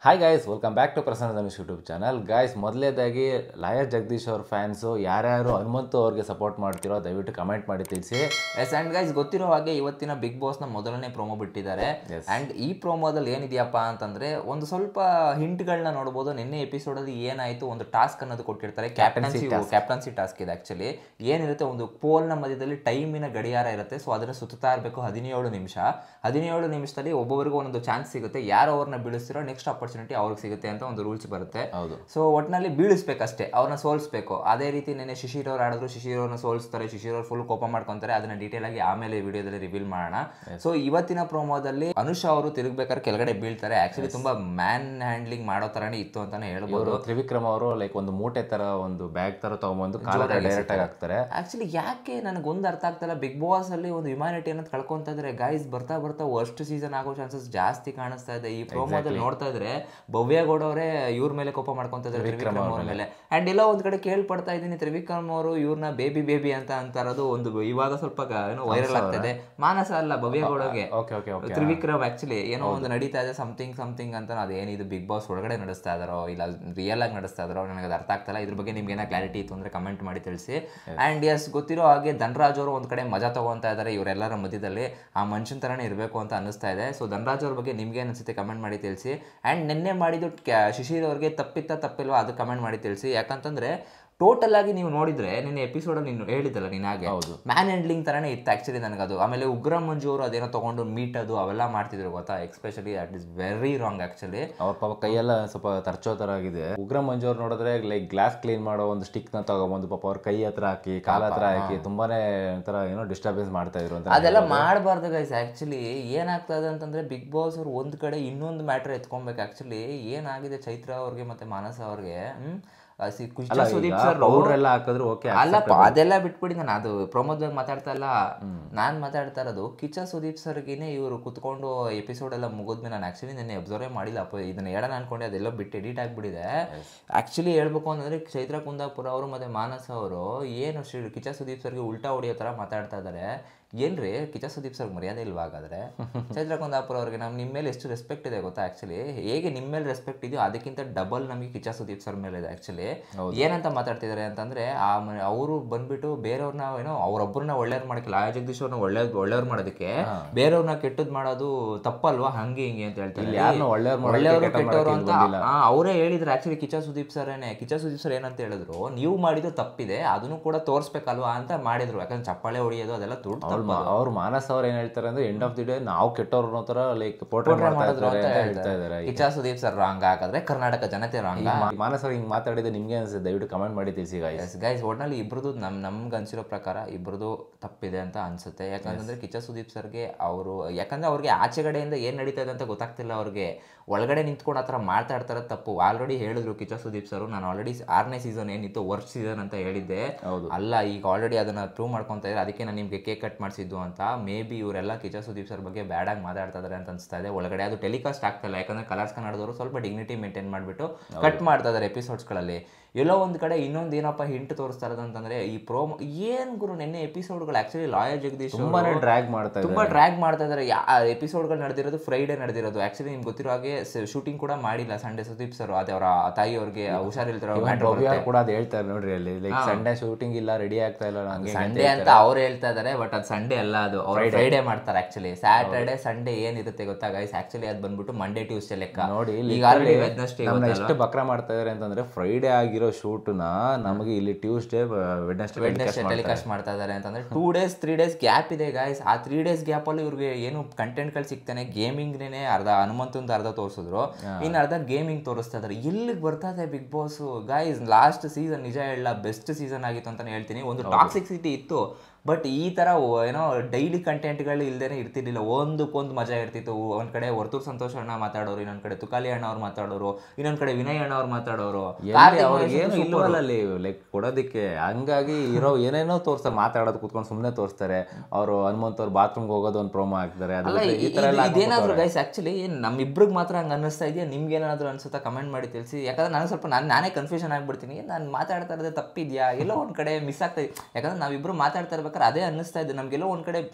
Hi guys welcome back to Prasanna Dhanush YouTube channel guys ಮೊದಲೇದಾಗಿ lawyer Jagadish ಅವ್ರ fans ಯಾರ್ಯಾರು ಹನುಮಂತು ಅವ್ರಿಗೆ ಸಪೋರ್ಟ್ ಮಾಡ್ತಿರೋ ದಯವಿಟ್ಟು ಕಮೆಂಟ್ ಮಾಡಿ ತಿಳಿಸಿ ಎಸ್ ಆ್ಯಂಡ್ ಗೈಸ್ ಗೊತ್ತಿರೋ ಹಾಗೆ ಇವತ್ತಿನ ಬಿಗ್ ಬಾಸ್ನ ಮೊದಲನೇ ಪ್ರೋಮೋ ಬಿಟ್ಟಿದ್ದಾರೆ ಆ್ಯಂಡ್ ಈ ಪ್ರೋಮೋದಲ್ಲಿ ಏನಿದೆಯಪ್ಪ ಅಂತಂದ್ರೆ ಒಂದು ಸ್ವಲ್ಪ ಹಿಂಟ್ಗಳನ್ನ ನೋಡ್ಬೋದು ನಿನ್ನೆ ಎಪಿಸೋಡಲ್ಲಿ ಏನಾಯಿತು ಒಂದು ಟಾಸ್ಕ್ ಅನ್ನೋದು ಕೊಟ್ಟಿರ್ತಾರೆ ಕ್ಯಾಪ್ಟನ್ಸಿ ಕ್ಯಾಪ್ಟನ್ಸಿ ಟಾಸ್ಕ್ ಇದೆ ಆ್ಯಕ್ಚುಲಿ ಏನಿರುತ್ತೆ ಒಂದು ಪೋಲ್ನ ಮಧ್ಯದಲ್ಲಿ ಟೈಮಿನ ಗಡಿಯಾರ ಇರುತ್ತೆ ಸೊ ಅದನ್ನು ಸುತ್ತಾ ಇರಬೇಕು ಹದಿನೇಳು ನಿಮಿಷ ಹದಿನೇಳು ನಿಮಿಷದಲ್ಲಿ ಒಬ್ಬೊಬ್ಬರಿಗೂ ಒಂದೊಂದು ಚಾನ್ಸ್ ಸಿಗುತ್ತೆ ಯಾರು ಅವ್ರನ್ನ ಬೀಳಿಸ್ತಿರೋ ನೆಕ್ಸ್ಟ್ ಆಪರ್ಚುನಿಟಿ ಅವ್ರಿಗೆ ಸಿಗುತ್ತೆ ಅಂತ ಒಂದು ರೂಲ್ಸ್ ಬರುತ್ತೆ ಹೌದು ಸೊ ಒಟ್ಟಿನಲ್ಲಿ ಬೀಳಿಸ್ಬೇಕಷ್ಟೇ ಅವ್ರನ್ನ ಸೋಲಿಸ್ಬೇಕು ಅದೇ ರೀತಿ ನೆನೆ ಶಿಶಿರ್ ಅವ್ರು ಆಡಿದ್ರು ಶಿಶಿರ್ ಅವ್ರನ್ನ ಸೋಲಿಸ್ತಾರೆ ಶಿಶಿರ್ ಅವ್ರು ಫುಲ್ ಕೋಪ ಮಾಡ್ಕೊಂತಾರೆ ಅದನ್ನ ಡೀಟೇಲ್ ಆಗಿ ಆಮೇಲೆ ವಿಡಿಯೋದಲ್ಲಿ ರಿವೀಲ್ ಮಾಡೋಣ ಸೊ ಇವತ್ತಿನ ಪ್ರೋಮೋದಲ್ಲಿ ಅನುಷಾ ಅವರು ತಿರುಗ್ಬೇಕಾದ್ರೆ ಕೆಳಗಡೆ ಬೀಳ್ತಾರೆ ಆಕ್ಚುಲಿ ತುಂಬಾ ಮ್ಯಾನ್ ಹ್ಯಾಂಡ್ಲಿಂಗ್ ಮಾಡೋ ತರನೇ ಇತ್ತು ಅಂತಾನೆ ಹೇಳ್ಬೋದು ಇವರು ತ್ರಿವಿಕ್ರಮ್ ಅವರು ಲೈಕ್ ಒಂದು ಮೂಟೆ ತರ ಒಂದು ಬ್ಯಾಗ್ ತರ ತಗೊಂಬಂದು ಕಾಲ ಡೈರೆಕ್ಟ್ ಆಗಿ ಹಾಕ್ತಾರೆ ಆಕ್ಚುಲಿ ಯಾಕೆ ನನಗೆ ಒಂದು ಅರ್ಥ ಆಗ್ತಲ್ಲ ಬಿಗ್ ಬಾಸ್ ಅಲ್ಲಿ ಒಂದು ಹ್ಯುಮ್ಯಾನಿಟಿ ಅನ್ನೋದು ಕಳ್ಕೊಂತ ಇದ್ರೆ ಗೈಸ್ ಬರ್ತಾ ಬರ್ತಾ ವರ್ಸ್ಟ್ ಸೀಸನ್ ಆಗೋ ಚಾನ್ಸಸ್ ಜಾಸ್ತಿ ಕಾಣಿಸ್ತಾ ಇದೆ ಈ ಪ್ರೋಮೋದಲ್ಲಿ ನೋಡ್ತಾ ಇದ್ರೆ ಭವ್ಯ ಗೌಡ ಅವರೇ ಇವ್ರ ಮೇಲೆ ಕೋಪ ಮಾಡ್ಕೊಂತ ಇದ್ದಾರೆ ತ್ರಿವಿಕ್ರಮ್ ಅವ್ರ ಮೇಲೆ ಅಂಡ್ ಎಲ್ಲ ಒಂದ್ ಕಡೆ ಕೇಳ್ಪಡ್ತಾ ಇದ್ದೀನಿ ತ್ರಿವಿಕ್ರಮ್ ಅವರು ಇವ್ರನ್ನ ಬೇಬಿ ಬೇಬಿ ಅಂತ ಅಂತಾರದು ಒಂದು ಇವಾಗ ಸ್ವಲ್ಪ ಗ- ಏನೋ ವೈರಲ್ ಆಗ್ತಾ ಇದೆ ಮಾನಸ ಅಲ್ಲ ಭವ್ಯ ಗೌಡಗೆ okay okay okay Trivikram actually ಏನೋ ಒಂದು ನಡೀತಾ ಇದೆ ಸಮಥಿಂಗ್ ಸಮಥಿಂಗ್ ಅಂತ ಅದೇನಿದು ಬಿಗ್ ಬಾಸ್ ಒಳಗಡೆ ನಡೆಸ್ತಾ ಇದಾರೋ ಇಲ್ಲ ರಿಯಲ್ ಆಗಿ ನಡೆಸ್ತಾ ಇದಾರೋ ನನಗೆ ಅದು ಅರ್ಥ ಆಗ್ತಲ್ಲ ಇದ್ರ ಬಗ್ಗೆ ನಿಮ್ಗೆ ಏನೋ ಕ್ಲಾರಿಟಿ ಇತ್ತು ಅಂದ್ರೆ ಕಮೆಂಟ್ ಮಾಡಿ ತಿಳಿಸಿ ಅಂಡ್ ಎಸ್ ಗೊತ್ತಿರೋ ಹಾಗೆ ಧನರಾಜ್ ಅವರು ಒಂದ್ ಕಡೆ ಮಜಾ ತಗೊಂತಾ ಇದ್ದಾರೆ ಇವರೆಲ್ಲರ ಮಧ್ಯದಲ್ಲಿ ಆ ಮನುಷ್ಯನ ತರನೇ ಇರಬೇಕು ಅಂತ ಅನಿಸ್ತಾ ಇದೆ ಸೊ ಧನರಾಜ್ ಅವ್ರ ಬಗ್ಗೆ ನಿಮ್ಗೆ ಏನು ಅನ್ಸುತ್ತೆ ಕಮೆಂಟ್ ಮಾಡಿ ತಿಳಿಸಿ ಅಂಡ್ ನಿನ್ನೆ ಮಾಡಿದ್ದು ಕ್ಯಾ- ಶಿಶಿರ್ ಅವ್ರಿಗೆ ತಪ್ಪಿತ್ತ ತಪ್ಪಿಲ್ವಾ ಅದು ಕಮೆಂಟ್ ಮಾಡಿ ತಿಳಿಸಿ ಯಾಕಂತಂದ್ರೆ ಟೋಟಲ್ ಆಗಿ ನೀವು ನೋಡಿದ್ರೆ ನಿನ್ನೆ ಎಪಿಸೋಡಲ್ಲಿ ನೀನು ಹೇಳಿದ್ದಲ್ಲ ನೀನು ಹಾಗೆ ಮ್ಯಾನ್ ಹ್ಯಾಂಡ್ಲಿಂಗ್ ತರನೇ ಇತ್ತು ಆಕ್ಚುಲಿ ನನಗದು ಆಮೇಲೆ ಉಗ್ರ ಮಂಜು ಅವರು ಅದೇನೋ ತಗೊಂಡು ಮೀಟ್ ಅದು ಅವೆಲ್ಲ ಮಾಡ್ತಿದ್ರು ಗೊತ್ತಾ especially that is very wrong actually ಅವ್ರ ಪಾಪ ಕೈಯೆಲ್ಲ ಸ್ವಲ್ಪ ತರ್ಚೋ ತರ ಆಗಿದೆ ಉಗ್ರ ಮಂಜು ಅವ್ರು ನೋಡಿದ್ರೆ ಲೈಕ್ ಗ್ಲಾಸ್ ಕ್ಲೀನ್ ಮಾಡೋ ಒಂದು ಸ್ಟಿಕ್ ನ ತಗೊಂಬಂದು ಪಾಪ ಅವ್ರ ಕೈ ಹತ್ರ ಹಾಕಿ ಕಾಲ ಹತ್ರ ಹಾಕಿ ತುಂಬಾನೇ ಒಂಥರ ಏನೋ ಡಿಸ್ಟರ್ಬೆನ್ಸ್ ಮಾಡ್ತಾ ಇದ್ರು ಅಂತ ಅದೆಲ್ಲ ಮಾಡಬಾರ್ದು ಗೈಸ್ ಆ್ಯಕ್ಚುಲಿ ಏನಾಗ್ತದೆ ಅಂತಂದ್ರೆ ಬಿಗ್ ಬಾಸ್ ಅವ್ರು ಒಂದು ಕಡೆ ಇನ್ನೊಂದು ಮ್ಯಾಟ್ರ್ ಎತ್ಕೊಬೇಕು ಆ್ಯಕ್ಚುಲಿ ಏನಾಗಿದೆ ಚೈತ್ರ ಅವ್ರಿಗೆ ಮತ್ತೆ ಮಾನಸ ಅವ್ರಿಗೆ ಹ್ಮ್ ಆ ಸಿ- ಕುಶ ಸುದೀಪ್ ಸರ್ ಪೌಡರ್ ಎಲ್ಲ ಹಾಕಿದ್ರು ಓಕೆ ಅಲ್ಲಪ್ಪ ಅದೆಲ್ಲ ಬಿಟ್ಬಿಡಿ ನಾನು ಅದು ಪ್ರಮೋದ್ದಾಗ ಮಾತಾಡ್ತಾ ಇಲ್ಲ ನಾನು ಮಾತಾಡ್ತಾ ಇರೋದು ಕಿಚ್ಚ ಸುದೀಪ್ ಸರ್ಗಿನೇ ಇವರು ಕುತ್ಕೊಂಡು ಎಪಿಸೋಡ್ ಎಲ್ಲ ಮುಗಿದ್ಮೇಲೆ ನಾನು ಆ್ಯಕ್ಚುಲಿ ನೆನ್ನೆ ಅಬ್ಸರ್ವೇ ಮಾಡಿಲ್ಲ ಅಪ್ಪ ಇದನ್ನ ಹೇಳೋಣ ಅನ್ಕೊಂಡೆ ಅದೆಲ್ಲ ಬಿಟ್ಟು ಎಡಿಟ್ ಆಗಿಬಿಟ್ಟಿದೆ ಆ್ಯಕ್ಚುಲಿ ಹೇಳ್ಬೇಕು ಅಂತಂದ್ರೆ ಚೈತ್ರ ಕುಂದಾಪುರ ಅವರು ಮತ್ತೆ ಮಾನಸ ಅವರು ಏನು ಶ್ರೀ ಕಿಚ್ಚ ಸುದೀಪ್ ಸರ್ಗೆ ಉಲ್ಟಾ ಹೊಡಿಯೋ ಥರ ಮಾತಾಡ್ತಾ ಇದ್ದಾರೆ ಏನ್ರಿ ಕಿಚ್ಚ ಸುದೀಪ್ ಸರ್ಗೆ ಮರ್ಯಾದೆ ಇಲ್ವಾ ಹಾಗಾದ್ರೆ ಚೈತ್ರ ಕುಂದಾಪುರ ಅವ್ರಿಗೆ ನಮ್ ನಿಮ್ಮ ಮೇಲೆ ಎಷ್ಟು ರೆಸ್ಪೆಕ್ಟ್ ಇದೆ ಗೊತ್ತಾ ಆ್ಯಕ್ಚುಲಿ ಹೇಗೆ ನಿಮ್ಮ ಮೇಲೆ ರೆಸ್ಪೆಕ್ಟ್ ಇದೆಯೋ ಅದಕ್ಕಿಂತ ಡಬಲ್ ನಮಗೆ ಕಿಚ್ಚ ಸುದೀಪ್ ಸರ್ ಮೇಲೆ ಇದೆ ಆ್ಯಕ್ಚುಲಿ ಏನಂತ ಮಾತಾಡ್ತಿದ್ದಾರೆ ಅಂತಂದ್ರೆ ಆ ಅವರು ಬಂದ್ಬಿಟ್ಟು ಬೇರೆಯವ್ರನ್ನ ಏನೋ ಅವ್ರೊಬ್ಬರನ್ನ ಒಳ್ಳೆಯವ್ರು ಮಾಡಕ್ಕೆ ಲಾಯ ಜಗದೀಶ್ ಅವ್ರನ್ನ ಒಳ್ಳೆ ಒಳ್ಳೆಯವ್ರು ಮಾಡೋದಕ್ಕೆ ಬೇರೆಯವ್ರನ್ನ ಕೆಟ್ಟದ್ ಮಾಡೋದು ತಪ್ಪಲ್ವಾ ಹಂಗೆ ಹಿಂಗೆ ಅಂತ ಹೇಳ್ತಾರೆ ಯಾರನ್ನೂ ಒಳ್ಳೆಯವ್ರು ಮಾಡೋಕೆ ಒಳ್ಳೆಯವರು ಕೆಟ್ಟವ್ರು ಕೆಟ್ಟವರು ಮಾಡೋಕೆ ಅಂತ ಬಂದಿಲ್ಲ. ಆ, ಅವರೇ ಹೇಳಿದ್ರು ಆಕ್ಚುಲಿ ಕಿಚ್ಚ ಸುದೀಪ್ ಸರೇನೆ ಕಿಚ್ಚ ಸುದೀಪ್ ಸರ್ ಏನಂತ ಹೇಳಿದ್ರು ನೀವು ಮಾಡಿದ್ದು ತಪ್ಪಿದೆ ಅದನ್ನು ಕೂಡ ತೋರಿಸ್ಬೇಕಲ್ವಾ ಅಂತ ಮಾಡಿದ್ರು ಯಾಕಂದ್ರೆ ಚಪ್ಪಾಳೆ ಹೊಡಿಯೋದು ಅದೆಲ್ಲ ದುಡ್ಡು ಅವ್ರ ತಪ್ಪು ಅದು. ಅವ್ರು ಮಾನಸ್ ಅವ್ರು ಏನ್ ಹೇಳ್ತಾರೆ ಅಂದ್ರೆ ಎಂಡ್ ಆಫ್ ದಿ ಡೇ ನಾವು ಕೆಟ್ಟವ್ರು ಅನ್ನೋ ತರ ಲೈಕ್ ಪೋರ್ಟ್ರೇ ಮಾಡ್ತಾ ಮಾಡಿದ್ರು ಇದ್ದಾರೆ ಅಂತ ಅಂತ ಹೇಳ್ತಾ ಇದ್ದಾರೆ ಕಿಚ್ಚ ಸುದೀಪ್ ಸರ್ ರಾಂಗ್ ಹಾಕಿದ್ರೆ ಕರ್ನಾಟಕ ಜನತೆ ರಾಂಗ್ ಮಾನಸ್ ಅವ್ರು ಹಿಂಗ್ ಮಾತಾಡಿದ್ರೆ ನಿಮ್ಗೆ ಅನ್ಸುತ್ತೆ ದಯವಿಟ್ಟು ಕಮೆಂಟ್ ಮಾಡಿ ತಿಳಿಸಿ ಗಾಯ್ಸ್ ಎಸ್ ಗೈಸ್ ಒಟ್ನಲ್ಲಿ ಇಬ್ರದ್ದು ನಮ್ ನಮ್ಗೆ ಅನ್ಸಿರೋ ಪ್ರಕಾರ ಇಬ್ರದ್ದು ತಪ್ಪಿದೆ ಅಂತ ಅನ್ಸುತ್ತೆ ಯಾಕಂತಂದ್ರೆ ಕಿಚ್ಚ ಸುದೀಪ್ ಸರ್ಗೆ ಅವರು ಯಾಕಂದ್ರೆ ಅವ್ರಿಗೆ ಆಚೆಗಡೆಯಿಂದ ಏನ್ ನಡೀತಾ ಇದೆ ಅಂತ ಗೊತ್ತಾಗ್ತಿಲ್ಲ ಅವ್ರಿಗೆ ಒಳಗಡೆ ನಿಂತ್ಕೊಂಡು ಆ ಥರ ಮಾತಾಡ್ತಾರ ತಪ್ಪು ಆಲ್ರೆಡಿ ಹೇಳಿದ್ರು ಕಿಚ್ಚ ಸುದೀಪ್ ಸರ್ ನಾನು ಆಲ್ರೆಡಿ ಆರನೇ ಸೀಸನ್ ಏನಿತ್ತು ವರ್ಸ್ಟ್ ಸೀಸನ್ ಅಂತ ಹೇಳಿದ್ದೆ ಹೌದು. ಅಲ್ಲ ಈಗ ಆಲ್ರೆಡಿ ಅದನ್ನ ಪ್ರೂವ್ ಮಾಡ್ಕೊಂತ ಇದ್ದಾರೆ ಅದಕ್ಕೆ ನಾನು ನಿಮ್ಗೆ ಕೇಕ್ ಕಟ್ ಮಾಡಿಸಿದ್ದು ಅಂತ ಮೇ ಬಿ ಇವರೆಲ್ಲ ಕಿಚ್ಚ ಸುದೀಪ್ ಸರ್ ಬಗ್ಗೆ ಬ್ಯಾಡ್ ಆಗಿ ಮಾತಾಡ್ತಾ ಇದಾರೆ ಅಂತ ಅನ್ಸ್ತಾ ಇದೆ ಒಳಗಡೆ ಅದು ಟೆಲಿಕಾಸ್ಟ್ ಆಗ್ತಾ ಇಲ್ಲ ಯಾಕಂದ್ರೆ ಕಲರ್ಸ್ ಕನ್ನಡದವರು ಸ್ವಲ್ಪ ಡಿಗ್ನಿಟಿ ಮೇಂಟೈನ್ ಮಾಡಿಬಿಟ್ಟು ಕಟ್ ಮಾಡ್ತಾ ಇದ್ದಾರೆ ಎಪಿಸೋಡ್ಸ್ಗಳಲ್ಲಿ ಎಲ್ಲೋ ಒಂದು ಕಡೆ ಇನ್ನೊಂದು ಏನಪ್ಪ ಹಿಂಟ್ ತೋರಿಸ್ತಾ ಇರೋದು ಅಂತಂದ್ರೆ ಈ ಪ್ರೋಮೋ ಏನ್ ಗುರು ನಿನ್ನೆ ಎಪಿಸೋಡ್ಗಳು ಆಕ್ಚುಲಿ ಲಾಯರ್ ಜಗದೀಶ್ ಅವ್ರು ತುಂಬಾನೇ ಡ್ರ್ಯಾಗ್ ಮಾಡ್ತಾ ತುಂಬಾ ಡ್ರ್ಯಾಗ್ ಮಾಡ್ತಾ ಇದಾರೆ ಎಪಿಸೋಡ್ಗಳು ನಡೆದಿರೋದು ಫ್ರೈಡೇ ನಡೆದಿರೋದು ಆಕ್ಚುಲಿ ನಿಮ್ಗೆ ಗೊತ್ತಿರೋ ಹಾಗೆ ಶೂಟಿಂಗ್ ಕೂಡ ಮಾಡಿಲ್ಲ ಸಂಡೇ ಸುದೀಪ್ ಸರ್ ಅದೇ ಅವರ ತಾಯಿ ಅವ್ರಿಗೆ ಹುಷಾರಿಲ್ದಿರೋ ಮ್ಯಾಟ್ರ್ ಭವ್ಯ ಕೂಡ ಅದ್ ಹೇಳ್ತಾರೆ ನೋಡ್ರಿ ಅಲ್ಲಿ ಲೈಕ್ ಸಂಡೇ ಶೂಟಿಂಗ್ ಇಲ್ಲ ರೆಡಿ ಆಗ್ತಾ ಇಲ್ಲ ಹಂಗೆ ಸಂಡೇ ಅಂತ ಅವ್ರು ಹೇಳ್ತಾ ಇದಾರೆ ಬಟ್ ಅದು ಸಂಡೇ ಅಲ್ಲ ಅದು ಅವ್ರು ಫ್ರೈಡೇ ಮಾಡ್ತಾರೆ ಆಕ್ಚುಲಿ ಸ್ಯಾಟರ್ಡೆ ಸಂಡೇ ಏನಿರುತ್ತೆ ಗೊತ್ತಾ ಗೈಸ್ ಆಕ್ಚುಲಿ ಅದು ಬಂದ್ಬಿಟ್ಟು ಮಂಡೇ ಟ್ಯೂಸ್ಡೇ ಲೆಕ್ಕ ನೋಡಿ ಈಗ ಆಲ್ರೆಡಿ ವೆಡ್ನೆಸ್ಡೇ ನಮ್ನ ಎಷ್ಟು ಬಕ್ರ ಮಾಡ್ತಾ ಇದಾರೆ ಅಂತಂದ್ರೆ ಫ್ರೈಡೇ ಆಗಿರೋ ಶೂಟ್ ನ ನಮಗೆ ಇಲ್ಲಿ ಟ್ಯೂಸ್ಡೇ ವೆಡ್ನೆಸ್ಡೇ ವೆಡ್ನೆಸ್ಡೇ ಟೆಲಿಕಾಸ್ಟ್ ಮಾಡ್ತಾ ಇದ್ದಾರೆ ಅಂತಂದ್ರೆ two days three days gap ಇದೆ ಗಾಯ್ಸ್ ಆ ತ್ರೀ ಡೇಸ್ ಗ್ಯಾಪ್ ಅಲ್ಲಿ ಇವ್ರಿಗೆ ಏನು ಕಂಟೆಂಟ್ಗಳು ಸಿಗ್ತಾನೆ ಗೇಮಿಂಗ್ನೇ ಅರ್ಧ ಹನುಮಂತಂದು ಅರ್ಧ ತೋರಿಸಿದ್ರು ಇನ್ನು ಅರ್ಧ ಗೇಮಿಂಗ್ ತೋರಿಸ್ತಾ ಇದ್ದಾರೆ ಎಲ್ಲಿಗೆ ಬರ್ತಾ ಇದೆ Bigg Boss guys last season ನಿಜ ಹೇಳ ಬೆಸ್ಟ್ ಸೀಸನ್ ಆಗಿತ್ತು ಅಂತಾನೆ ಹೇಳ್ತೀನಿ ಒಂದು ಟಾಕ್ಸಿಸಿಟಿ ಇತ್ತು ಬಟ್ ಈ ತರ ಓ- ಏನೋ ಡೈಲಿ ಕಂಟೆಂಟ್ಗಳು ಇಲ್ದೇನೆ ಇರ್ತಿರ್ಲಿಲ್ಲ ಒಂದಕ್ಕೊಂದು ಮಜಾ ಇರ್ತಿತ್ತು ಒಂದ್ ಕಡೆ ವರ್ತೂರ್ ಸಂತೋಷ್ ಅಣ್ಣ ಮಾತಾಡೋರು ಇನ್ನೊಂದ್ ಕಡೆ ತುಕಾಲಿ ಅಣ್ಣ ಅವ್ರು ಮಾತಾಡೋರು ಇನ್ನೊಂದ್ ಕಡೆ ವಿನಯ್ ಅಣ್ಣ ಅವ್ರು ಮಾತಾಡೋರು ಕಾರ್ತಿಕ್ ಅವ್ರಿಗೆ ಏನು ಮಹೇಶ್ super. ಇಲ್ವಲ್ಲ ಅಲ್ಲಿ ಲೈಕ್ ಕೊಡೋದಕ್ಕೆ ಹಂಗಾಗಿ ಇರೋ ಏನೇನೋ ತೋರಿಸ್ತಾರೆ ಮಾತಾಡೋದು ಕುತ್ಕೊಂಡು ಸುಮ್ಮನೆ ತೋರಿಸ್ತಾರೆ ಅವರು ಹನುಮಂತ್ ಅವ್ರು ಬಾತ್ರೂಮ್ಗೆ ಹೋಗೋದು ಒಂದು ಪ್ರೋಮೋ ಹಾಕ್ತಾರೆ ಅದು ಅಲ್ಲ ಬಿಟ್ರೆ ಈ ಇ- ತರ ಇದು- ಎಲ್ಲ ಇದೇನಾದ್ರು ಗೈಸ್ ಆಕ್ಚುಲಿ ನಮ್ಮಿಬ್ರಿಗೆ ಮಾತ್ರ ಹಂಗೆ ಅನ್ನಿಸ್ತಾ ಇದೆಯಾ ನಿಮ್ಗೆ ಏನಾದ್ರು ಅನ್ಸುತ್ತಾ ಕಮೆಂಟ್ ಮಾಡಿ ತಿಳಿಸಿ ಯಾಕಂದ್ರೆ ನನಗೆ ಸ್ವಲ್ಪ ನಾನು ನಾನೇ ಕನ್ಫ್ಯೂಷನ್ ಆಗ್ಬಿಡ್ತೀನಿ ನಾನು ಮಾತಾಡ್ತಾ ಇರೋದು ತಪ್ಪಿದ್ಯಾ ಎಲ್ಲೋ ಒಂದ್ ಕಡೆ ಮಿಸ್ ಆಗ್ತಾ ಇದೆ ಯಾಕಂದ್ರೆ ನಾವಿಬ್ರು ಮಾತಾಡ್ತಾ ಇರ್ಬೇಕಾದ್ರೆ ಅದೇ ಅನ್ನಿಸ್ತಾ ಇದೆ ನಮ್ಗೆಲ್ಲೋ ಒಂದ್ ಕಡೆ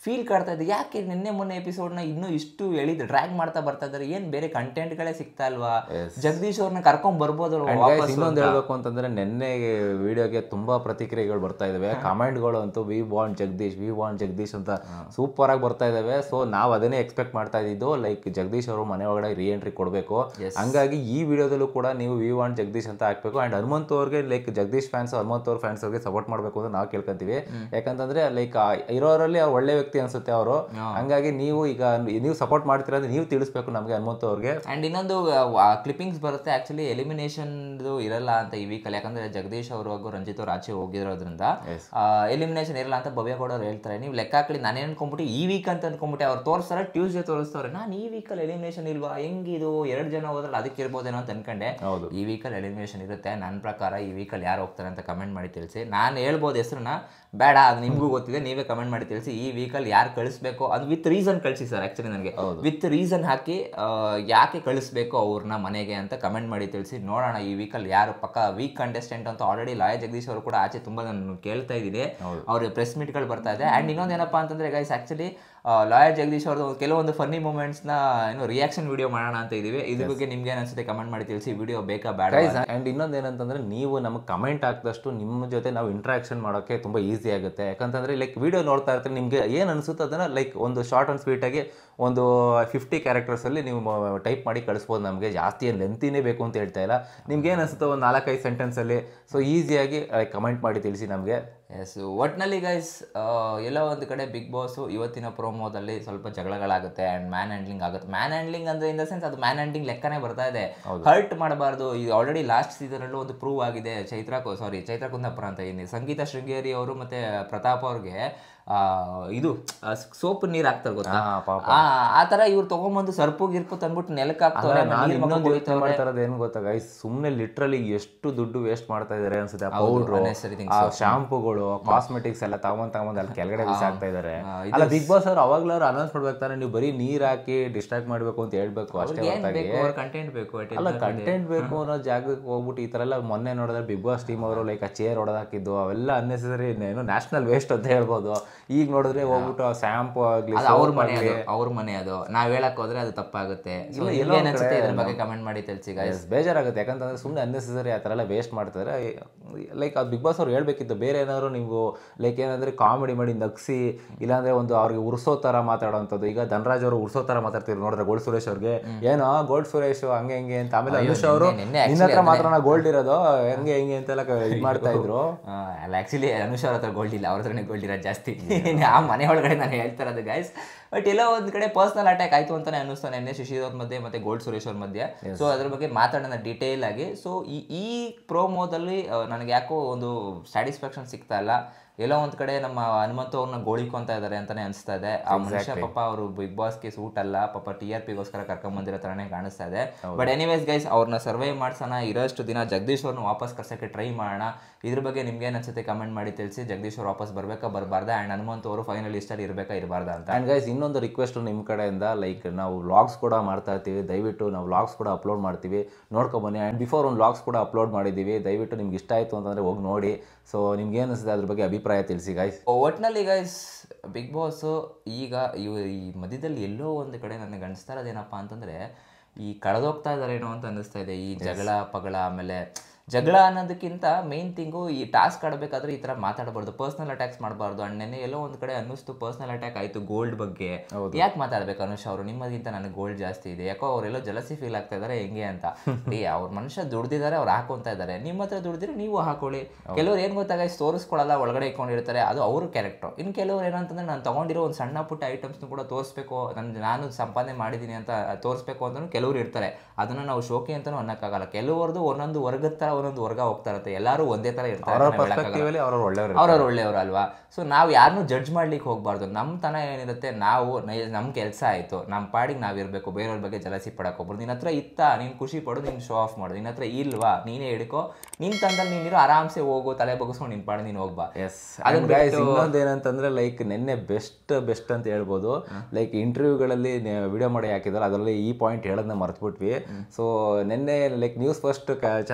ಫೀಲ್ ಕಾಡ್ತಾ ಇದೆ ಯಾಕೆ ನಿನ್ನೆ ಮೊನ್ನೆ ಎಪಿಸೋಡ್ನ ಇನ್ನೂ ಇಷ್ಟು ಎಳಿದು ಡ್ರ್ಯಾಗ್ ಮಾಡ್ತಾ ಬರ್ತಾ ಇದ್ದಾರೆ ಏನು ಬೇರೆ ಕಂಟೆಂಟ್ಗಳೇ ಸಿಗ್ತಾ ಇಲ್ವಾ ಜಗದೀಶ್ ಅವ್ರನ್ನ ಕರ್ಕೊಂಡ್ ಬರ್ಬೋದು ವಾಪಸ್ ಇನ್ನೊಂದು ಹೇಳ್ಬೇಕು ಅಂತಂದ್ರೆ ನಿನ್ನೆ ವಿಡಿಯೋಗೆ ತುಂಬಾ ಪ್ರತಿಕ್ರಿಯೆಗಳು ಬರ್ತಾ ಇದಾವೆ ಕಮೆಂಟ್ಗಳು ಅಂತೂ we want Jagadish we want Jagadish ಅಂತ ಸೂಪರ್ ಆಗಿ ಬರ್ತಾ ಇದಾವೆ ಸೊ ನಾವು ಅದನ್ನೇ ಎಕ್ಸ್ಪೆಕ್ಟ್ ಮಾಡ್ತಾ ಇದ್ದಿದ್ದು ಲೈಕ್ ಜಗದೀಶ್ ಅವರು ಮನೆ ಒಳಗಡೆ ರೀ ಎಂಟ್ರಿ ಕೊಡಬೇಕು ಹಂಗಾಗಿ ಈ ವಿಡಿಯೋದಲ್ಲೂ ಕೂಡ ನೀವು ವಿ ವಾಂಟ್ ಜಗದೀಶ್ ಅಂತ ಹಾಕ್ಬೇಕು ಅಂಡ್ ಹನುಮಂತ್ ಅವ್ರಿಗೆ ಲೈಕ್ ಜಗದೀಶ್ ಫ್ಯಾನ್ಸ್ ಹನುಮಂತ್ ಅವ್ರ ಫ್ಯಾನ್ಸ್ ಅವ್ರಿಗೆ ಸಪೋರ್ಟ್ ಮಾಡಬೇಕು ಅಂತ ನಾವು ಕೇಳ್ಕೊಂತೀವಿ ಯಾಕಂತಂದ್ರೆ ಲೈಕ್ ಇರೋರಲ್ಲಿ ಅವ್ರು ಒಳ್ಳೆ ವ್ಯಕ್ತಿ ಅನ್ಸುತ್ತೆ ಅವರು ಹಂಗಾಗಿ ನೀವು ಈಗ ನೀವು ಸಪೋರ್ಟ್ ಮಾಡ್ತೀರಾ ಅಂದ್ರೆ ನೀವು ತಿಳಿಸ್ಬೇಕು ನಮಗೆ ಹನುಮಂತ್ ಅವ್ರಿಗೆ ಅಂಡ್ ಇನ್ನೊಂದು ಕ್ಲಿಪ್ಪಿಂಗ್ಸ್ ಬರುತ್ತೆ ಆಕ್ಚುಲಿ ಎಲಿಮಿನೇಷನ್ ಇರಲ್ಲ ಅಂತ ಈ ವೀಕಲ್ಲಿ ಯಾಕಂದ್ರೆ ಜಗದೀಶ್ ಅವರು ಹಾಗೂ ರಂಜಿತ್ ಅವ್ರು ಆಚೆ ಹೋಗಿರೋದ್ರಿಂದ ಎಲಿಮಿನೇಷನ್ ಇರಲ್ಲ ಅಂತ ಭವ್ಯ ಕೂಡ ಅವ್ರು ಹೇಳ್ತಾರೆ ನೀವು ಲೆಕ್ಕ ಹಾಕಲಿ ನಾನು ಅನ್ಕೊಂಬಿಟ್ಟು ಈ ವೀಕ್ ಅಂತ ಅನ್ಕೊಂಬಿಟ್ಟೆ ಅವ್ರು ತೋರಿಸ್ತಾರೆ ಟ್ಯೂಸ್ಡೇ ತೋರಿಸ್ತಾರೆ ನಾನು ಈ ವೀಕಲ್ಲಿ ಎಲಿಮಿನೇಷನ್ ಇಲ್ವಾ ಹೆಂಗಿದು ಎರಡು ಜನ ಹೋದ್ರಲ್ಲ ಅದಕ್ಕೆ ಇರ್ಬೋದೇನೋ ಅಂತ ಅನ್ಕೊಂಡೆ ಹೌದು. ಈ ವೀಕಲ್ಲಿ ಎಲಿಮಿನೇಷನ್ ಇರುತ್ತೆ ನನ್ನ ಪ್ರಕಾರ ಈ ವೀಕಲ್ಲಿ ಯಾರು ಹೋಗ್ತಾರೆ ಅಂತ ಕಮೆಂಟ್ ಮಾಡಿ ತಿಳಿಸಿ ನಾನು ಹೇಳ್ಬೋದು ಹೆಸರನ್ನ ಬೇಡ ಅದು ನಿಮಗೂ ಗೊತ್ತಿದೆ ನೀವೇ ಕಮೆಂಟ್ ಮಾಡಿ ತಿಳಿಸಿ ಈ ವೀಕಲ್ಲಿ ಯಾರು ಕಳಿಸ್ಬೇಕು ಅದು ವಿತ್ ರೀಸನ್ ಕಳಿಸಿ ಸರ್ ಆ್ಯಕ್ಚುಲಿ ನನಗೆ ವಿತ್ ರೀಸನ್ ಹಾಕಿ ಆ, ಯಾಕೆ ಕಳಿಸ್ಬೇಕು ಅವ್ರನ್ನ ಮನೆಗೆ ಅಂತ ಕಮೆಂಟ್ ಮಾಡಿ ತಿಳಿಸಿ ನೋಡೋಣ ಈ ವೀಕಲ್ಲಿ ಯಾರು ಪಕ್ಕ ವೀಕ್ ಕಂಟೆಸ್ಟೆಂಟ್ ಅಂತ ಆಲ್ರೆಡಿ ಲಾಯ ಜಗದೀಶ್ ಅವರು ಕೂಡ ಆಚೆ ತುಂಬ ನಾನು ಕೇಳ್ತಾ ಇದ್ದೀನಿ ಅವ್ರ ಪ್ರೆಸ್ ಮೀಟ್ಗಳು ಬರ್ತಾ ಇದೆ ಆ್ಯಂಡ್ ಇನ್ನೊಂದು ಏನಪ್ಪ ಅಂತಂದ್ರೆ ಗೈಸ್ ಆ್ಯಕ್ಚುಲಿ ಲಾಯರ್ ಜಗದೀಶ್ ಅವ್ರದ್ದು ಕೆಲವೊಂದು ಫನ್ನಿ ಮೂಮೆಂಟ್ಸ್ನ ಏನು ರಿಯಾಕ್ಷನ್ ವಿಡಿಯೋ ಮಾಡೋಣ ಅಂತ ಇದೀವಿ ಇದ್ರ ಬಗ್ಗೆ ನಿಮ್ಗೆ ಏನು ಅನ್ಸುತ್ತೆ ಕಮೆಂಟ್ ಮಾಡಿ ತಿಳಿಸಿ ವಿಡಿಯೋ ಬೇಕಾ ಬೇಡ ಅಂಡ್ ಇನ್ನೊಂದು ಏನಂತಂದ್ರೆ ನೀವು ನಮಗೆ ಕಮೆಂಟ್ ಹಾಕಿದಷ್ಟು ನಿಮ್ಮ ಜೊತೆ ನಾವು ಇಂಟ್ರಾಕ್ಷನ್ ಮಾಡೋಕ್ಕೆ ತುಂಬಾ ಈಸಿ ಆಗುತ್ತೆ ಯಾಕಂತಂದ್ರೆ ಲೈಕ್ ವಿಡಿಯೋ ನೋಡ್ತಾ ಇರ್ತೀರಿ ನಿಮಗೆ ಏನು ಅನ್ಸುತ್ತೆ ಅದನ್ನ ಲೈಕ್ ಒಂದು ಶಾರ್ಟ್ ಅಂಡ್ ಸ್ವೀಟ್ ಆಗಿ ಒಂದು ಫಿಫ್ಟಿ ಕ್ಯಾರೆಕ್ಟರ್ಸ್ ಅಲ್ಲಿ ನೀವು ಟೈಪ್ ಮಾಡಿ ಕಳಿಸ್ಬೋದು ನಮಗೆ ಜಾಸ್ತಿ ಏನು ಲೆಂತಿನೇ ಬೇಕು ಅಂತ ಹೇಳ್ತಾ ಇಲ್ಲ ನಿಮ್ಗೆ ಏನು ಅನ್ಸುತ್ತೆ ಒಂದು ನಾಲ್ಕೈದು ಸೆಂಟೆನ್ಸ್ ಅಲ್ಲಿ ಸೊ ಈಸಿಯಾಗಿ ಕಮೆಂಟ್ ಮಾಡಿ ತಿಳಿಸಿ ನಮಗೆ ಎಸ್ ಒಟ್ನಲ್ಲಿ ಗೈಸ್ ಎಲ್ಲೋ ಒಂದು ಕಡೆ ಬಿಗ್ ಬಾಸ್ ಇವತ್ತಿನ ಪ್ರೋಮೋದಲ್ಲಿ ಸ್ವಲ್ಪ ಜಗಳಗಳಾಗುತ್ತೆ ಅಂಡ್ ಮ್ಯಾನ್ ಹ್ಯಾಂಡ್ಲಿಂಗ್ ಆಗುತ್ತೆ ಮ್ಯಾನ್ ಹ್ಯಾಂಡ್ಲಿಂಗ್ ಅಂದ್ರೆ ಇನ್ ದ ಸೆನ್ಸ್ ಅದು ಮ್ಯಾನ್ ಹ್ಯಾಂಡ್ಲಿಂಗ್ ಲೆಕ್ಕನೇ ಬರ್ತಾ ಇದೆ ಹರ್ಟ್ ಮಾಡಬಾರ್ದು ಇದು ಆಲ್ರೆಡಿ ಲಾಸ್ಟ್ ಸೀಸನ್ ಅಲ್ಲೂ ಒಂದು ಪ್ರೂವ್ ಆಗಿದೆ ಚೈತ್ರ ಸಾರಿ ಚೈತ್ರ ಕುಂದಾಪುರ ಅಂತ ಇದ್ದೀನಿ ಸಂಗೀತ ಶೃಂಗೇರಿ ಅವರು ಮತ್ತೆ ಪ್ರತಾಪ್ ಅವ್ರಿಗೆ ಆ, ಇದು ಸೋಪ್ ನೀರ್ ಹಾಕ್ತಾರೆ ಗೊತ್ತಾ ಹಾ, ಪಾಪ. ಆ ಆ ತರ ಇವ್ರು ತಗೊಂಬಂದು ಸರ್ಪು ಗಿರ್ಪು ತಂದ್ಬಿಟ್ಟು ನೆಲಕ್ಕೆ ಹಾಕ್ತಾರೆ ನಾನು ನೀರ್ ಮಕ್ಕ ಇನ್ನೊಂದು ಯೋಚನೆ ಕುಡಿತವ್ರೆ. ಮಾಡ್ತಾ ಇರೋದು ಏನು ಗೊತ್ತಾ ಗೈಸ್ ಸುಮ್ಮನೆ ಲಿಟ್ರಲಿ ಎಷ್ಟು ದುಡ್ಡು ವೇಸ್ಟ್ ಮಾಡ್ತಾ ಇದಾರೆ ಅನ್ಸುತ್ತೆ ಆ ಪೌಡ್ರು unnecessary things. ಆ ಶಾಂಪೂಗಳು ಕಾಸ್ಮೆಟಿಕ್ಸ್ ಎಲ್ಲ ತಗೊಂಡ್ ತಗೊಂಡ್ ಅಲ್ಲಿ ಕೆಳಗಡೆ ಬಿಸಾಕ್ತಾ ಇದಾರೆ ಅಲ್ಲ ಬಿಗ್ ಬಾಸ್ ಅವ್ರು ಅವಾಗ್ಲೂ ಅವ್ರು ಅನೌನ್ಸ್ ಮಾಡ್ಬೇಕು ತಾನೆ ನೀವು ಬರೀ ನೀರ್ ಹಾಕಿ ಡಿಸ್ಟ್ರಾಕ್ಟ್ ಮಾಡ್ಬೇಕು ಅಂತ ಹೇಳ್ಬೇಕು ಅಷ್ಟೇ ಏನ್ ಹೊರತಾಗಿ ಬೇಕು ಅವ್ರ ಕಂಟೆಂಟ್ ಬೇಕು at ಅಲ್ಲ end of the day. Content ಬೇಕು ಅನ್ನೋ ಜಾಗಕ್ಕೆ ಹೋಗ್ಬಿಟ್ಟು ಈ ತರ ಎಲ್ಲ ಮೊನ್ನೆ ನೋಡಿದ್ರೆ ಬಿಗ್ ಬಾಸ್ ಟೀಮ್ ಅವರು ಲೈಕ್ ಆ ಚೇರ್ ಹೊಡೆದಾಕಿದ್ದು ಅವೆಲ್ಲ ಅನ್ನೆಸರಿ ಏನು ನ್ಯಾಷನಲ್ ವೇಸ್ಟ್ ಅಂತ ಹೇಳ್ಬೋದು ಈಗ ನೋಡಿದ್ರೆ ಹೋಗ್ಬಿಟ್ಟು ಶಾಂಪೂ ಆಗ್ಲಿ ಅದು ಅವ್ರ soap ಮನೆ ಆಗ್ಲಿ, ಅದು ಅವ್ರ ಮನೆ ಅದು ನಾವ್ ಹೇಳಕ್ ಹೋದ್ರೆ ಅದು ತಪ್ಪಾಗುತ್ತೆ So, ಇಲ್ಲ, ನಿಮ್ಗೆ ಎಲ್ಲೋ ಏನ್ ಒಂದ್ ಅನ್ಸುತ್ತೆ ಕಡೆ ಇದ್ರ ಬಗ್ಗೆ ಕಮೆಂಟ್ ಮಾಡಿ ತಿಳಿಸಿ guys. Yes, ಬೇಜಾರಾಗುತ್ತೆ ಯಾಕಂತಂದ್ರೆ ಸುಮ್ಮನೆ ಅನ್ನೆಸರಿ ಆ ಥರ ಎಲ್ಲ ವೇಸ್ಟ್ ಮಾಡ್ತಾರೆ ಲೈಕ್ ಅದು ಬಿಗ್ ಬಾಸ್ ಅವ್ರು ಹೇಳ್ಬೇಕಿತ್ತು ಬೇರೆ ಏನಾದ್ರು ನೀವು ಲೈಕ್ ಏನಂದ್ರೆ ಕಾಮಿಡಿ ಮಾಡಿ ನಗ್ಸಿ ಇಲ್ಲಾಂದ್ರೆ ಒಂದು ಅವ್ರಿಗೆ ಉರ್ಸೋ ಥರ ಮಾತಾಡೋಂಥದ್ದು ಈಗ ಧನರಾಜ್ ಅವರು ಉರ್ಸೋ ಥರ ಮಾತಾಡ್ತಿದ್ರು ನೋಡಿದ್ರೆ ಗೋಲ್ಡ್ ಸುರೇಶ್ ಅವ್ರಿಗೆ ಏನೋ ಗೋಲ್ಡ್ ಸುರೇಶ್ ಹಂಗೆ ಹಿಂಗೆ ಅಂತ ಆಮೇಲೆ ಅನುಷ್ ಅವರು ನಿನ್ನೆ ನಿನ್ನ ಹತ್ರ ಮಾತ್ರ ಗೋಲ್ಡ್ ಇರೋದು ಹೆಂಗೆ ಹಿಂಗೆ ಅಂತೆಲ್ಲ ಇದು ಮಾಡ್ತಾ ಇದ್ರು ಆ, ಅಲ್ಲ ಆಕ್ಚುಲಿ ಅನುಷ್ ಅವ್ರ ಹತ್ರ ಗೋಲ್ಡ್ ಇಲ್ಲ ಅವ್ರ ಹತ್ರನೇ ಗೋಲ್ಡ್ ಇರೋದು ಜಾಸ್ತಿ ಆ ಮನೆ ಒಳಗಡೆ ನಾನು ಹೇಳ್ತಾ ಇರೋದು ಗೈಸ್ ಬಟ್ ಎಲ್ಲೋ ಒಂದ್ ಕಡೆ ಪರ್ಸನಲ್ ಅಟ್ಯಾಕ್ ಆಯ್ತು ಅಂತಾನೆ ಅನ್ನಿಸ್ತು ನೆನ್ನೆ ಶಿಶಿರ್ ಅವ್ರ ಮಧ್ಯೆ ಮತ್ತೆ ಗೋಲ್ಡ್ ಸುರೇಶ್ ಅವ್ರ ಮಧ್ಯೆ ಸೊ ಅದ್ರ ಬಗ್ಗೆ ಮಾತಾಡೋಣ ಡೀಟೇಲ್ ಆಗಿ ಸೊ ಈ ಈ ಪ್ರೋಮೋದಲ್ಲಿ ನನಗೆ ಯಾಕೋ ಒಂದು ಸ್ಯಾಟಿಸ್ಫ್ಯಾಕ್ಷನ್ ಸಿಗ್ತಾ ಇಲ್ಲ ಎಲ್ಲೋ ಒಂದ್ ಕಡೆ ನಮ್ಮ ಹನುಮಂತ ಅವ್ರನ್ನ ಗೋಳಿಕೊಂತ ಇದಾರೆ ಅಂತಾನೆ ಅನಿಸ್ತಾ ಇದೆ ಆ ಮನುಷ್ಯ ಪಾಪ ಅವರು ಬಿಗ್ ಬಾಸ್ಗೆ ಸೂಟ್ ಅಲ್ಲ ಪಾಪ ಟಿ ಆರ್ ಪಿಗೋಸ್ಕರ ಕರ್ಕೊಂಡ್ ಬಂದಿರೋ ತರನೇ ಕಾಣಿಸ್ತಾ ಇದೆ ಬಟ್ ಎನಿವೇಸ್ ಗೈಸ್ ಅವ್ರನ್ನ ಸರ್ವೇ ಮಾಡ್ಸೋಣ ಇರೋಷ್ಟು ದಿನ ಜಗದೀಶ್ ಅವ್ರನ್ನ ವಾಪಸ್ ಕರ್ಸಕ್ಕೆ ಟ್ರೈ ಮಾಡೋಣ ಇದ್ರ ಬಗ್ಗೆ ನಿಮ್ಗೆ ಏನ್ ಅನ್ಸುತ್ತೆ ಕಮೆಂಟ್ ಮಾಡಿ ತಿಳಿಸಿ ಜಗದೀಶ್ ಅವ್ರು ವಾಪಸ್ ಬರ್ಬೇಕಾ ಬರಬಾರ್ದಾ ಅಂಡ್ ಹನುಮಂತ್ ಅವರು ಫೈನಲ್ ಇಷ್ಟಲ್ಲಿ ಇರಬೇಕಾ ಇರಬಾರ್ದಾ ಅಂತ ಆ್ಯಂಡ್ ಗೈಸ್ ಇನ್ನೊಂದು ರಿಕ್ವೆಸ್ಟ್ ನಿಮ್ಮ ಕಡೆಯಿಂದ ಲೈಕ್ ನಾವು ವ್ಲಾಗ್ಸ್ ಕೂಡ ಮಾಡ್ತಾ ಇರ್ತೀವಿ ದಯವಿಟ್ಟು ನಾವು ವ್ಲಾಗ್ಸ್ ಕೂಡ ಅಪ್ಲೋಡ್ ಮಾಡ್ತೀವಿ ನೋಡ್ಕೊಬನ್ನಿ ಆ್ಯಂಡ್ ಬಿಫೋರ್ ಒಂದು ವ್ಲಾಗ್ಸ್ ಕೂಡ ಅಪ್ಲೋಡ್ ಮಾಡಿದ್ದೀವಿ ದಯವಿಟ್ಟು ನಿಮ್ಗೆ ಇಷ್ಟ ಆಯಿತು ಅಂತಂದರೆ ಹೋಗಿ ನೋಡಿ ಸೊ ನಿಮ್ಗೆ ಏನು ಅನಿಸುತ್ತೆ ಅದ್ರ ಬಗ್ಗೆ ಅಭಿಪ್ರಾಯ ತಿಳಿಸಿ ಗೈಸ್ ಒಟ್ನಲ್ಲಿ ಗೈಸ್ ಬಿಗ್ ಬಾಸ್ ಈಗ ಇವ್ ಈ ಮಧ್ಯದಲ್ಲಿ ಎಲ್ಲೋ ಒಂದು ಕಡೆ ನನಗೆ ಅನಿಸ್ತಾ ಇರೋದೇನಪ್ಪ ಅಂತಂದ್ರೆ ಈ ಕಳೆದೋಗ್ತಾ ಇದಾರೇನೋ ಅಂತ ಅನ್ನಿಸ್ತಾ ಇದೆ ಈ ಜಗಳ ಪಗಳ ಆಮೇಲೆ ಜಗಳ ಅನ್ನೋದಕ್ಕಿಂತ ಮೇನ್ ಥಿಂಗು ಈ ಟಾಸ್ಕ್ ಆಡಬೇಕಾದ್ರೆ ಈ ಥರ ಮಾತಾಡಬಾರ್ದು ಪರ್ಸ್ನಲ್ ಅಟ್ಯಾಕ್ಸ್ ಮಾಡಬಾರ್ದು ಅಂಡ್ ನೆನ್ನೆ ಎಲ್ಲೋ ಒಂದು ಕಡೆ ಅನ್ನಿಸ್ತು ಪರ್ಸ್ನಲ್ ಅಟ್ಯಾಕ್ ಆಯಿತು ಗೋಲ್ಡ್ ಬಗ್ಗೆ ಯಾಕೆ ಮಾತಾಡ್ಬೇಕು ಅನುಷ್ ಅವರು ನಿಮ್ಮದಿಗಿಂತ ನನಗೆ ಗೋಲ್ಡ್ ಜಾಸ್ತಿ ಇದೆ ಯಾಕೋ ಅವರೆಲ್ಲೋ ಜಲಸಿ ಫೀಲ್ ಆಗ್ತಾ ಇದಾರೆ ಹೆಂಗೆ ಅಂತ ಏ ಅವ್ರ ಮನುಷ್ಯ ದುಡ್ದಿದ್ದಾರೆ ಅವ್ರು ಹಾಕೊಂತ ಇದ್ದಾರೆ ನಿಮ್ಮ ಹತ್ರ ದುಡ್ದಿದ್ರೆ ನೀವು ಹಾಕೊಳ್ಳಿ ಕೆಲವ್ರು ಏನು ಗೊತ್ತಾಗ ತೋರಿಸ್ಕೊಳಲ್ಲ ಒಳಗಡೆ ಇಟ್ಕೊಂಡಿರ್ತಾರೆ ಅದು ಅವ್ರ ಕ್ಯಾರೆಕ್ಟರ್ ಇನ್ನು ಕೆಲವ್ರು ಏನಂತಂದ್ರೆ ನಾನು ತಗೊಂಡಿರೋ ಒಂದು ಸಣ್ಣ ಪುಟ್ಟ ಐಟಮ್ಸ್ನು ಕೂಡ ತೋರಿಸ್ಬೇಕು ನನ್ನ ನಾನು ಸಂಪಾದನೆ ಮಾಡಿದ್ದೀನಿ ಅಂತ ತೋರಿಸ್ಬೇಕು ಅಂತಲೂ ಕೆಲವ್ರು ಇರ್ತಾರೆ ಅದನ್ನ ನಾವು ಶೋಕಿ ಅಂತಲೂ ಅನ್ನಕ್ಕಾಗಲ್ಲ ಕೆಲವ್ರದ್ದು ಒಂದೊಂದು ವರ್ಗದ ಥರ ಒಂದೊಂದು ವರ್ಗ ಹೋಗ್ತಾ ಇರುತ್ತೆ ಎಲ್ಲರೂ ಒಂದೇ ಥರ ಇರ್ತಾರೆ ಅವ್ರ ಅಂತ ಹೇಳಕ್ಕಾಗಲ್ಲ. ಪರ್ಸ್ಪೆಕ್ಟಿವಲ್ಲಿ ಅವ್ರವ್ರು ಒಳ್ಳೆಯವರು ಅವ್ರವ್ರು ಒಳ್ಳೆಯವರು ಅಲ್ವಾ ಸೊ ನಾವು ಯಾರನ್ನೂ ಜಡ್ಜ್ ಮಾಡ್ಲಿಕ್ಕೆ ಹೋಗ್ಬಾರ್ದು ನಮ್ಮ ತನ ಏನಿರುತ್ತೆ ನಾವು ನಮ್ಮ ಕೆಲಸ ಆಯಿತು ನಮ್ಮ ಪಾಡಿಗೆ ನಾವು ಇರಬೇಕು ಬೇರೆಯವ್ರ ಬಗ್ಗೆ ಜಲಸಿ ಪಡಕ್ಕೆ ಹೋಗ್ಬಾರ್ದು ನಿನ್ನ ಹತ್ರ ಇತ್ತ ನೀನು ಖುಷಿ ಪಡು ನೀನು ಶೋ ಆಫ್ ಮಾಡು ನಿನ್ನ ಹತ್ರ ಇಲ್ವಾ ನೀನೇ ಹಿಡ್ಕೊ ನಿನ್ನ ತಂದಲ್ಲಿ ನೀನಿರೋ ಆರಾಮ್ಸೆ ಹೋಗು ತಲೆ ಬಗ್ಸ್ಕೊಂಡು ನಿನ್ನ ಪಾಡು ನೀನು ಹೋಗ್ಬಾ ಎಸ್ ಅದನ್ನ ಗೈಸ್ ಇನ್ನೊಂದು ಏನಂತಂದ್ರೆ ಲೈಕ್ ನಿನ್ನೆ ಬೆಸ್ಟ್ ಬೆಸ್ಟ್ ಅಂತ ಹೇಳ್ಬೋದು ಲೈಕ್ ಇಂಟರ್ವ್ಯೂಗಳಲ್ಲಿ ವಿಡಿಯೋ ಮಾಡಿ ಹಾಕಿದಾರೆ ಅದರಲ್ಲಿ ಈ ಪಾಯಿಂಟ್ ಹೇಳೋದನ್ನ ಮರ್ತ್ಬಿಟ್ವಿ ಸೊ ನಿನ್ನೆ ಲೈಕ್ ನ್ಯೂಸ್ ಫಸ್ಟ್ ಚಾನಲಲ್ಲಿ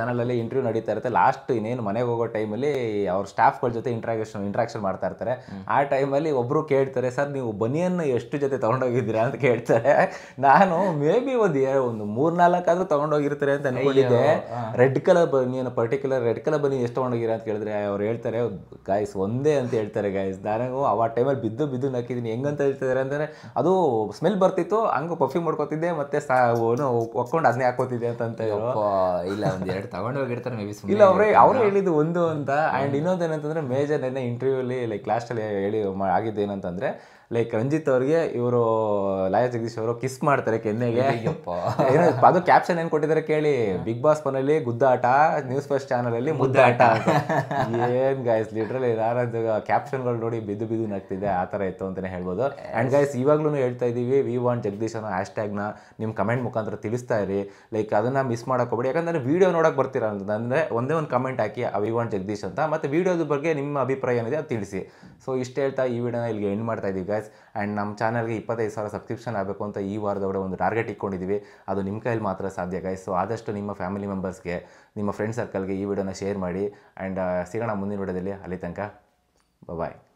ಇಂಟರ್ವ್ಯೂ ನಡೀತಾ ಇರುತ್ತೆ ಲಾಸ್ಟ್ ಇನ್ನೇನು ಮನೆಗೆ ಹೋಗೋ ಟೈಮಲ್ಲಿ ಅವ್ರ ಸ್ಟಾಫ್ಗಳ ಜೊತೆ ಇಂಟ್ರಾಕ್ಷನ್ ಇಂಟ್ರಾಕ್ಷನ್ ಮಾಡ್ತಾ ಇರ್ತಾರೆ ಆ ಟೈಮಲ್ಲಿ ಒಬ್ರು ಕೇಳ್ತಾರೆ ಸರ್ ನೀವು ಬನಿಯನ್ನು ಎಷ್ಟು ಜೊತೆ ತೊಗೊಂಡೋಗಿದ್ದೀರಾ ಅಂತ ಕೇಳ್ತಾರೆ ನಾನು ಮೇ ಬಿ ಒಂದು ಏ- ಒಂದು ಮೂರ್ನಾಲ್ಕಾದ್ರೂ ತೊಗೊಂಡೋಗಿರ್ತಾರೆ ಅಂತ ಅನ್ಕೊಂಡಿದ್ದೆ ರೆಡ್ ಕಲರ್ ಬನಿಯನ್ನು ಪರ್ಟಿಕ್ಯುಲರ್ ರೆಡ್ ಕಲರ್ ಬನಿ ಎಷ್ಟು ತೊಗೊಂಡೋಗಿರ ಅಂತ ಕೇಳಿದ್ರೆ ಅವ್ರು ಹೇಳ್ತಾರೆ ಗಾಯ್ಸ್ ಒಂದೇ ಅಂತ ಹೇಳ್ತಾರೆ ಗಾಯ್ಸ್ ನಾನು ಆ ಟೈಮಲ್ಲಿ ಬಿದ್ದು ಬಿದ್ದು ನಕ್ಕಿದ್ದೀನಿ ಹೆಂಗಂತ ಹೇಳ್ತಿದ್ದಾರೆ ಅಂದರೆ ಅದು ಸ್ಮೆಲ್ ಬರ್ತಿತ್ತು ಹಂಗೆ ಪರ್ಫ್ಯೂಮ್ ಮಾಡ್ಕೋತಿದ್ದೆ ಮತ್ತೆ ಸಾ ಏನು ಒಕ್ಕೊಂಡು ಅದನ್ನೇ ಹಾಕೋತಿದ್ದೆ ಅಂತ ಅಂತ ಇದ್ರು ಅಪ್ಪ, ಇಲ್ಲ ಒಂದ್ ಎರಡು ತಗೊಂಡು ಹೋಗಿರ್ತಾರೆ ಮೇ ಬಿ ಇಲ್ಲ ಅವರೇ ಅವರೇ ಹೇಳಿದ್ದು ಒಂದು ಅಂತ ಆ್ಯಂಡ್ ಇನ್ನೊಂದೇನಂತಂದ್ರೆ ಮೇಜರ್ ನೆನ್ನೆ ಇಂಟರ್ವ್ಯೂಲಿ ಲೈಕ್ ಲಾಸ್ಟಲ್ಲಿ ಹೇಳಿ ಮಾ- ಆಗಿದ್ದು ಏನಂತಂದ್ರೆ ಲೈಕ್ ರಂಜಿತ್ ಅವ್ರಿಗೆ ಇವರು ಲಾಯ ಜಗದೀಶ್ ಅವರು ಕಿಸ್ ಮಾಡ್ತಾರೆ ಕೆನ್ನೆಗೆ ಏನು ಅದು ಕ್ಯಾಪ್ಷನ್ ಏನ್ ಕೊಟ್ಟಿದ್ದಾರೆ ಕೇಳಿ ಬಿಗ್ ಬಾಸ್ ಮನೇಲಿ ಗುದ್ದಾಟ ನ್ಯೂಸ್ ಫಸ್ಟ್ ಚಾನಲ್ ಅಲ್ಲಿ ಮುದ್ದಾಟ ಅಂತ. ಏನ್ ಗಾಯ್ಸ್ ಲಿಟ್ರಲಿ ನಾನದು ಕ್ಯಾಪ್ಷನ್ಗಳು ನೋಡಿ ಬಿದ್ದು ಬಿದ್ದು ನಗ್ತಿದೆ ಆ ಥರ ಇತ್ತು ಅಂತಾನೆ ಹೇಳ್ಬೋದು ಆ್ಯಂಡ್ ಗೈಸ್ ಇವಾಗ್ಲೂ ಹೇಳ್ತಾ ಇದೀವಿ ವಿ ವಾಂಟ್ ಜಗದೀಶ್ ಅನ್ನೋ ಹ್ಯಾಶ್ಟ್ಯಾಗ್ನ ನಿಮ್ಮ ಕಮೆಂಟ್ ಮುಖಾಂತರ ತಿಳಿಸ್ತಾ ಇರಿ ಲೈಕ್ ಅದನ್ನ ಮಿಸ್ ಮಾಡಕ್ ಹೋಗ್ಬೇಡಿ ಯಾಕಂದ್ರೆ ವಿಡಿಯೋ ನೋಡಕ್ ಬರ್ತೀರಾ ಅಂತಂದ್ರೆ ಒಂದೇ ಒಂದು ಕಮೆಂಟ್ ಹಾಕಿ ವಿ ವಾಂಟ್ ಜಗದೀಶ್ ಅಂತ ಮತ್ತೆ ವಿಡಿಯೋದ ಬಗ್ಗೆ ನಿಮ್ಮ ಅಭಿಪ್ರಾಯ ಏನಿದೆ ಅದು ತಿಳಿಸಿ ಸೊ ಇಷ್ಟು ಹೇಳ್ತಾ ಈ ವಿಡಿಯೋನ ಇಲ್ಲಿಗೆ ಎಂಡ್ ಮಾಡ್ತಾ ಇದೀವಿ ಗೈಸ್ ಆ್ಯಂಡ್ ನಮ್ಮ ಚಾನಲ್ಗೆ ಇಪ್ಪತ್ತೈದು ಸಾವಿರ ಸಬ್ಸ್ಕ್ರಿಪ್ಷನ್ ಆಗಬೇಕು ಅಂತ ಈ ವಾರದೊಳಗೆ ಒಂದು ಟಾರ್ಗೆಟ್ ಇಟ್ಕೊಂಡಿದ್ದೀವಿ ಅದು ನಿಮ್ಮ ಕೈಯಲ್ಲಿ ಮಾತ್ರ ಸಾಧ್ಯ ಗೈಸ್ ಸೊ ಆದಷ್ಟು ನಿಮ್ಮ ಫ್ಯಾಮಿಲಿ ಮೆಂಬರ್ಸ್ಗೆ ನಿಮ್ಮ ಫ್ರೆಂಡ್ ಸರ್ಕಲ್ಗೆ ಈ ವಿಡಿಯೋನ ಶೇರ್ ಮಾಡಿ ಆ್ಯಂಡ್ ಸಿಗೋಣ ಮುಂದಿನ ವಿಡಿಯೋದಲ್ಲಿ ಅಲ್ಲಿ ತನಕ ಬಾಯ್